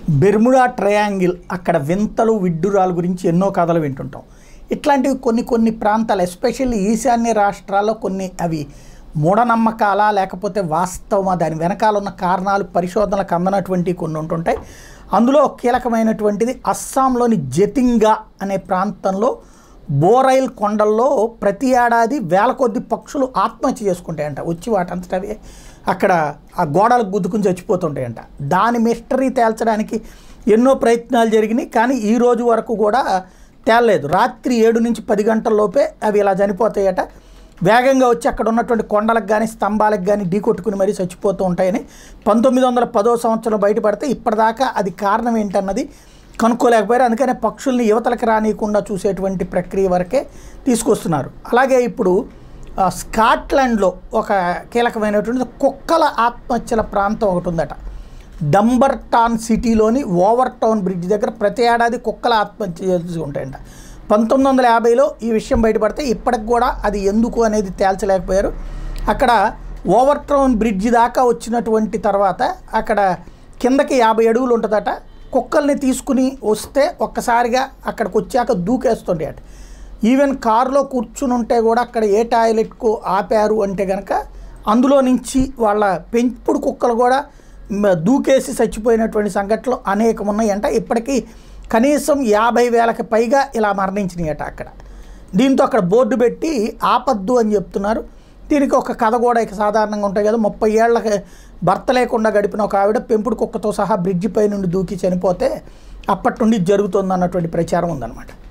Bermuda triangle అక్కడ వింతలు విడ్డూరాల గురించి ఎన్నో కథలు వింటుంటాం ఇట్లాంటివి కొన్ని కొన్ని ప్రాంతాలు ఎస్పెషల్లీ ఈశాన్య రాష్ట్రాల్లో కొన్ని అవి మూఢనమ్మకాలా లేకపోతే వాస్తవమా దాని వెనకాల ఉన్న కారణాలు పరిశోధనలకు అందనటువంటివి కొన్ని ఉంటుంటాయి అందులో కీలకమైనటువంటిది అస్సాంలోని జతింగా అనే ప్రాంతంలో బోరైల్ కొండల్లో ప్రతి ఏడాది వేల కొద్ది పక్షులు ఆత్మహత్య చేసుకుంటాయంట వచ్చి వాటంతట అవే అక్కడ ఆ గోడలకు గుద్దుకుని చచ్చిపోతుంటాయంట దాని మిస్టరీ తేల్చడానికి ఎన్నో ప్రయత్నాలు జరిగినాయి కానీ ఈ రోజు వరకు కూడా తేలలేదు రాత్రి ఏడు నుంచి పది గంటల్లోపే అవి ఇలా చనిపోతాయట వేగంగా వచ్చి అక్కడ ఉన్నటువంటి కొండలకు కానీ స్తంభాలకు కానీ ఢీకొట్టుకుని మరీ చచ్చిపోతూ ఉంటాయని పంతొమ్మిది వందల పదో సంవత్సరం బయటపడితే ఇప్పటిదాకా అది కారణం ఏంటన్నది కనుక్కోలేకపోయారు అందుకనే పక్షుల్ని యువతలకు రానియకుండా చూసేటువంటి ప్రక్రియ వరకే తీసుకొస్తున్నారు అలాగే ఇప్పుడు ఆ, స్కాట్లాండ్లో ఒక కీలకమైనటువంటి కుక్కల ఆత్మహత్యల ప్రాంతం ఒకటి ఉందట డంబర్టాన్ సిటీలోని ఓవర్ టౌన్ బ్రిడ్జ్ దగ్గర ప్రతి ఏడాది కుక్కల ఆత్మహత్య చేసి ఉంటాయంట పంతొమ్మిది వందల యాభైలో ఈ విషయం బయటపడితే ఇప్పటికి కూడా అది ఎందుకు అనేది తేల్చలేకపోయారు అక్కడ ఓవర్ టౌన్ బ్రిడ్జ్ దాకా వచ్చినటువంటి తర్వాత అక్కడ కిందకి యాభై అడుగులు ఉంటుందట కుక్కల్ని తీసుకుని వస్తే ఒక్కసారిగా అక్కడికి వచ్చాక దూకేస్తుండే అట ఈవెన్ కారులో కూర్చుని ఉంటే కూడా అక్కడ ఏ టాయిలెట్కు ఆపారు అంటే కనుక అందులో నుంచి వాళ్ళ పెంపుడు కుక్కలు కూడా మ- దూకేసి చచ్చిపోయినటువంటి సంఘటనలు అనేకం ఉన్నాయంట ఇప్పటికీ కనీసం యాభై వేలకు పైగా ఇలా మరణించినాయట అక్కడ దీంతో అక్కడ బోర్డు పెట్టి ఆపద్దు అని చెప్తున్నారు దీనికి ఒక కథ కూడా ఇక సాధారణంగా ఉంటాయి కదా ముప్పై ఏళ్ళకి భర్త లేకుండా గడిపిన ఒక ఆవిడ పెంపుడు కుక్కతో సహా బ్రిడ్జి పై నుండి దూకి చనిపోతే అప్పటి నుండి ఇది జరుగుతుంది అన్నటువంటి ప్రచారం ఉందన్నమాట